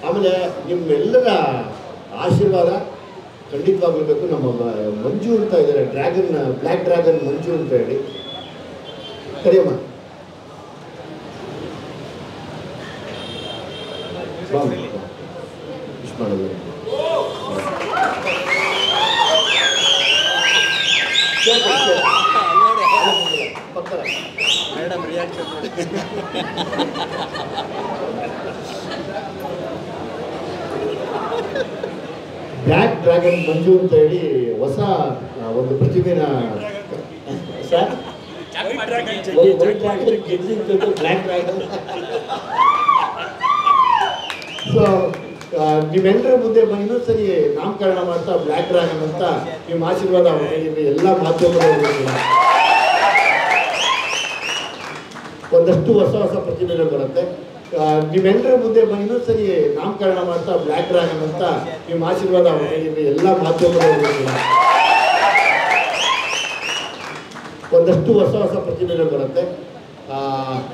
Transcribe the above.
ಆಮೇಲೆ ನಿಮ್ಮೆಲ್ಲರ ಆಶೀರ್ವಾದ ಖಂಡಿತವಾಗ್ಲೂ ಬೇಕು ನಮ್ಮ ಮ- ಮಂಜು ಅಂತ ಇದ್ದಾರೆ ಡ್ರ್ಯಾಗನ್ ಬ್ಲ್ಯಾಕ್ ಡ್ರ್ಯಾಗನ್ ಮಂಜು ಅಂತ ಹೇಳಿ ಕರಿಯಮ್ಮ ಬಾ ಅಮ್ಮ, ಬಾ. ವಿಶ್ ಮಾಡೋದು ಸೇರ್ಕೊಳ್ಳಿ, ಸೇರ್ಕೊಳ್ಳಿ. ಪಕ್ಕದ. ಮೇಡಮ್ ರಿಯಾಕ್ಷನ್ ನೋಡಿ ಬ್ಲ್ಯಾಕ್ ಡ್ರ್ಯಾಗನ್ ಮಂಜು ಅಂತ ಹೇಳಿ ಹೊಸ ಆ, ಒಂದು ಪ್ರತಿಮೆನ ಸರ್ ಬ್ಲ್ಯಾಕ್ ಡ್ರ್ಯಾಗನ್ ಸೊ ನಿಮ್ಮೆಲ್ಲರ ಮುಂದೆ ಬಂದು ಇನ್ನೊಂದು ಸರಿ ನಾಮಕರಣ ಮಾಡ್ತಾ ಬ್ಲ್ಯಾಕ್ ಡ್ರ್ಯಾಗನ್ ಅಂತ ನಿಮ್ಮ ಆಶೀರ್ವಾದ ಅವ್ರ ಮೇಲಿದೆ. ಎಲ್ಲ ಮಾಧ್ಯಮದವರು ಒಂದಷ್ಟು ಹೊಸ ಹೊಸ ಪ್ರತಿಮೆಗಳು ಬರುತ್ತೆ ಆ, ನಿಮ್ಮೆಲ್ಲರ ಮುಂದೆ ಬಂದು ಇನ್ನೊಂದು ಸರಿ ನಾಮಕರಣ ಮಾಡ್ತಾ ಬ್ಲ್ಯಾಕ್ ಡ್ರ್ಯಾಗನ್ ಅಂತ ನಿಮ್ಮ ಆಶೀರ್ವಾದ ಅವ್ರ ಮೇಲಿದೆ. ಎಲ್ಲ ಮಾಧ್ಯಮದವರು ಒಂದಷ್ಟು ಹೊಸ ಹೊಸ ಪ್ರತಿಮೆಗಳು ಬರುತ್ತೆ ಆ,